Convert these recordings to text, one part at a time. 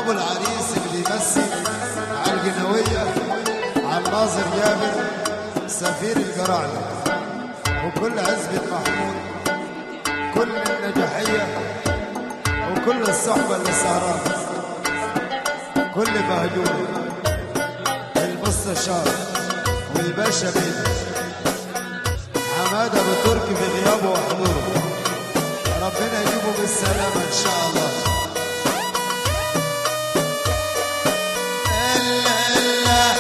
ابو العريس اللي يمثل على الجنويه على الناظر جابر سفير الجراعله وكل عزبة محمود كل النجاحيه وكل الصحبه اللي سهرانه كل مهجور المستشار والباشا بيه حماده ابو تركي في غيابه وحضوره ربنا يجيبه بالسلامه ان شاء الله إلا إلا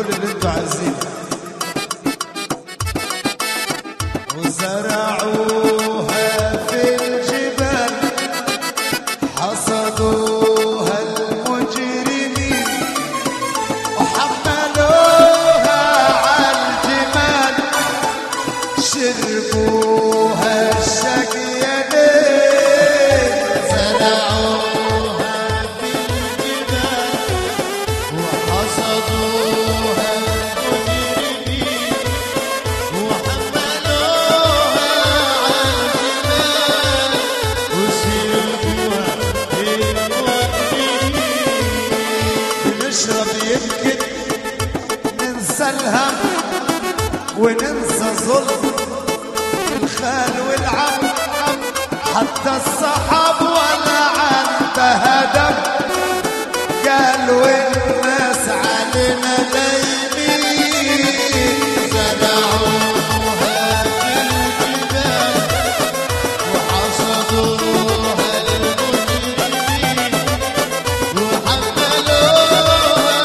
كل اللي انتوا عايزينه وزرعوها في الجبال حصدوها المجرمين وحملوها على الجمال شربوها الشقيانين زرعوها في الجبال وحصدوها المجرمين وحملوها على الجبال وسلكوها للمجرمين بنشرب يمكن ننسى الهم وننسى ظلم الخال والعم حتى الصحاب ولا عندها دم قالوا الناس علينا لايمين زرعوها في الجبال وحصدوها المجرمين وحملوها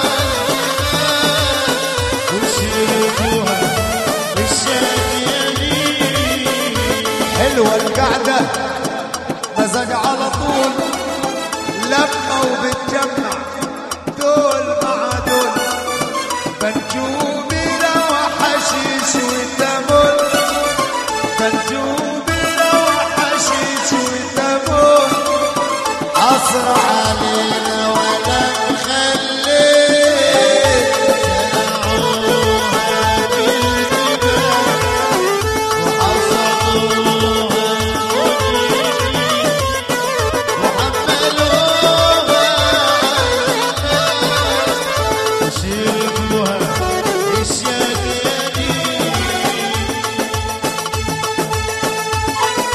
وسلكوها الشقيانين حلوة القعدة مزاج على طول لما وبتجمع دول مع دول بنجومي لو حشيش وتمر